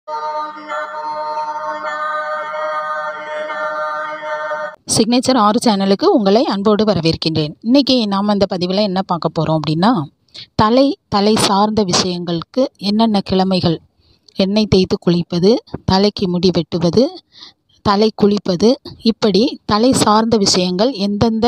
signature ஆறு சேனலுக்கு உங்களை அன்போடு வரவேற்கின்றேன் இன்றைக்கி நாம் இந்த பதிவில் என்ன பார்க்க போகிறோம் அப்படின்னா தலை தலை சார்ந்த விஷயங்களுக்கு என்னென்ன கிழமைகள் எண்ணெய் தேய்த்து குளிப்பது தலைக்கு முடி வெட்டுவது தலை குளிப்பது இப்படி தலை சார்ந்த விஷயங்கள் எந்தெந்த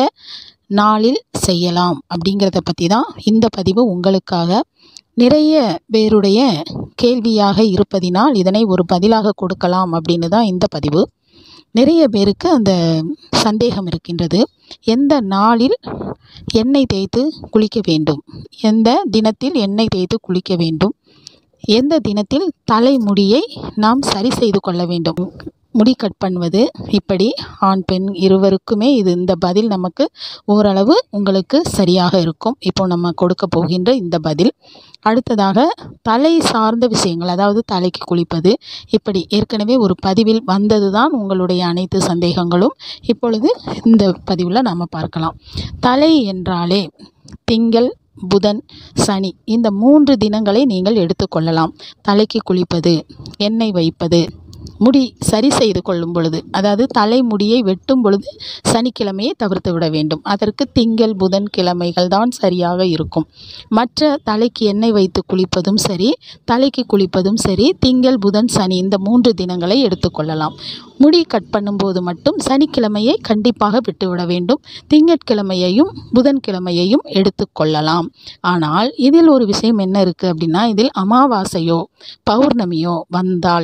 நாளில் செய்யலாம் அப்படிங்கிறத பற்றி தான் இந்த பதிவு உங்களுக்காக நிறைய பேருடைய கேள்வியாக இருப்பதினால் இதனை ஒரு பதிலாக கொடுக்கலாம் அப்படின்னு தான் இந்த பதிவு நிறைய பேருக்கு அந்த சந்தேகம் இருக்கின்றது எந்த நாளில் எண்ணெய் தேய்த்து குளிக்க வேண்டும் எந்த தினத்தில் எண்ணெய் தேய்த்து குளிக்க வேண்டும் எந்த தினத்தில் தலைமுடியை நாம் சரி செய்து கொள்ள வேண்டும் முடி கட் பண்ணுவது இப்படி ஆண் பெண் இருவருக்குமே இது இந்த பதில் நமக்கு ஓரளவு உங்களுக்கு சரியாக இருக்கும் இப்போ நம்ம கொடுக்க போகின்ற இந்த பதில் அடுத்ததாக தலை சார்ந்த விஷயங்கள் அதாவது தலைக்கு குளிப்பது இப்படி ஏற்கனவே ஒரு பதிவில் வந்தது தான் உங்களுடைய அனைத்து சந்தேகங்களும் இப்பொழுது இந்த பதிவில் நாம் பார்க்கலாம் தலை என்றாலே திங்கள் புதன் சனி இந்த மூன்று தினங்களை நீங்கள் எடுத்துக்கொள்ளலாம் தலைக்கு குளிப்பது எண்ணெய் வைப்பது முடி சரி செய்து கொள்ளும் பொழுது அதாவது தலைமுடியை வெட்டும் பொழுது சனிக்கிழமையை தவிர்த்து விட வேண்டும் அதற்கு திங்கள் புதன் கிழமைகள் தான் சரியாக இருக்கும் மற்ற தலைக்கு எண்ணெய் வைத்து குளிப்பதும் சரி தலைக்கு குளிப்பதும் சரி திங்கள் புதன் சனி இந்த மூன்று தினங்களை எடுத்துக்கொள்ளலாம் முடி கட் பண்ணும்போது மட்டும் சனிக்கிழமையை கண்டிப்பாக விட்டுவிட வேண்டும் திங்கட்கிழமையையும் புதன்கிழமையையும் எடுத்துக்கொள்ளலாம் ஆனால் இதில் ஒரு விஷயம் என்ன இருக்குது அப்படின்னா இதில் அமாவாசையோ பௌர்ணமியோ வந்தால்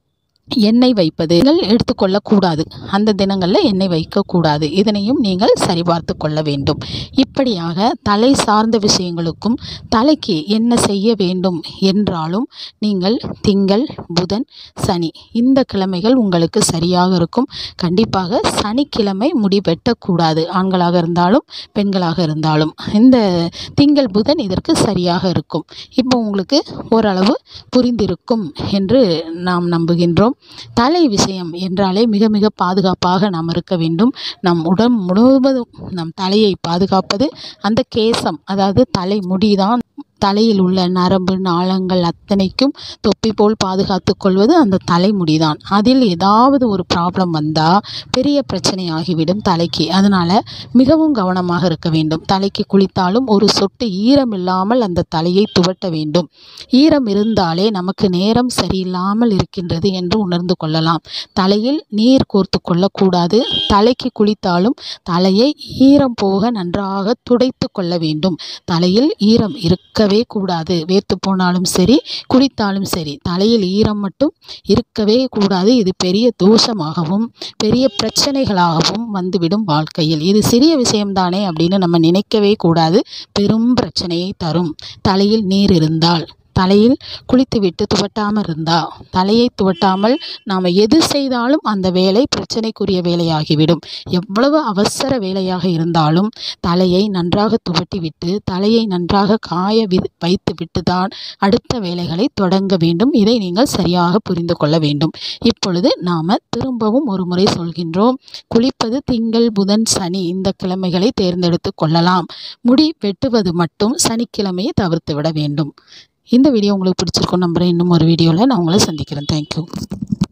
எண்ணெய் வைப்பது நீங்கள் எடுத்துக்கொள்ளக்கூடாது அந்த தினங்களில் எண்ணெய் வைக்கக்கூடாது இதனையும் நீங்கள் சரிபார்த்து கொள்ள வேண்டும் இப்படியாக தலை சார்ந்த விஷயங்களுக்கும் தலைக்கு என்ன செய்ய வேண்டும் என்றாலும் நீங்கள் திங்கள் புதன் சனி இந்த கிழமைகள் உங்களுக்கு சரியாக இருக்கும் கண்டிப்பாக சனிக்கிழமை முடி வெட்டக்கூடாது ஆண்களாக இருந்தாலும் பெண்களாக இருந்தாலும் இந்த திங்கள் புதன் இதற்கு சரியாக இருக்கும் இப்போ உங்களுக்கு ஓரளவு புரிந்திருக்கும் என்று நாம் நம்புகின்றோம் தலை விஷயம் என்றாலே மிக மிக பாதுகாப்பாக நாம் இருக்க வேண்டும் நம் உடல் முழுவதும் நம் தலையை பாதுகாப்பது அந்த கேசம் அதாவது தலைமுடி தான் தலையில் உள்ள நரம்பு நாளங்கள் அத்தனைக்கும் தொப்பி போல் பாதுகாத்து கொள்வது அந்த தலைமுடி தான் அதில் ஏதாவது ஒரு ப்ராப்ளம் வந்தால் பெரிய பிரச்சனை ஆகிவிடும் தலைக்கு அதனால் மிகவும் கவனமாக இருக்க வேண்டும் தலைக்கு குளித்தாலும் ஒரு சொட்டு ஈரம் இல்லாமல் அந்த தலையை துவட்ட வேண்டும் ஈரம் இருந்தாலே நமக்கு நேரம் சரியில்லாமல் இருக்கின்றது என்று உணர்ந்து கொள்ளலாம் தலையில் நீர் கோர்த்து கொள்ளக்கூடாது தலைக்கு குளித்தாலும் தலையை ஈரம் போக நன்றாக துடைத்து கொள்ள வேண்டும் தலையில் ஈரம் இருக்க இருக்கவே கூடாது வேர்த்து போனாலும் சரி குளித்தாலும் சரி தலையில் ஈரம் மட்டும் இருக்கவே கூடாது இது பெரிய தோஷமாகவும் பெரிய பிரச்சனைகளாகவும் வந்துவிடும் வாழ்க்கையில் இது சிறிய விஷயம்தானே அப்படின்னு நம்ம நினைக்கவே கூடாது பெரும் பிரச்சனையை தரும் தலையில் நீர் இருந்தால் தலையில் குளித்துவிட்டு துவட்டாமல் இருந்தால் தலையை துவட்டாமல் நாம் எது செய்தாலும் அந்த வேலை பிரச்சனைக்குரிய வேலையாகிவிடும் எவ்வளவு அவசர வேலையாக இருந்தாலும் தலையை நன்றாக துவட்டிவிட்டு தலையை நன்றாக காய வி வைத்து விட்டு தான் அடுத்த வேலைகளை தொடங்க வேண்டும் இதை நீங்கள் சரியாக புரிந்து கொள்ள வேண்டும் இப்பொழுது நாம் திரும்பவும் ஒரு முறை சொல்கின்றோம் குளிப்பது திங்கள் புதன் சனி இந்த கிழமைகளை தேர்ந்தெடுத்து கொள்ளலாம் முடி வெட்டுவது மட்டும் சனிக்கிழமையை தவிர்த்து விட வேண்டும் இந்த வீடியோ உங்களுக்கு பிடிச்சிருக்கும் நம்புகிறேன் இன்னும் ஒரு வீடியோவில் நான் உங்களை சந்திக்கிறேன் தேங்க்யூ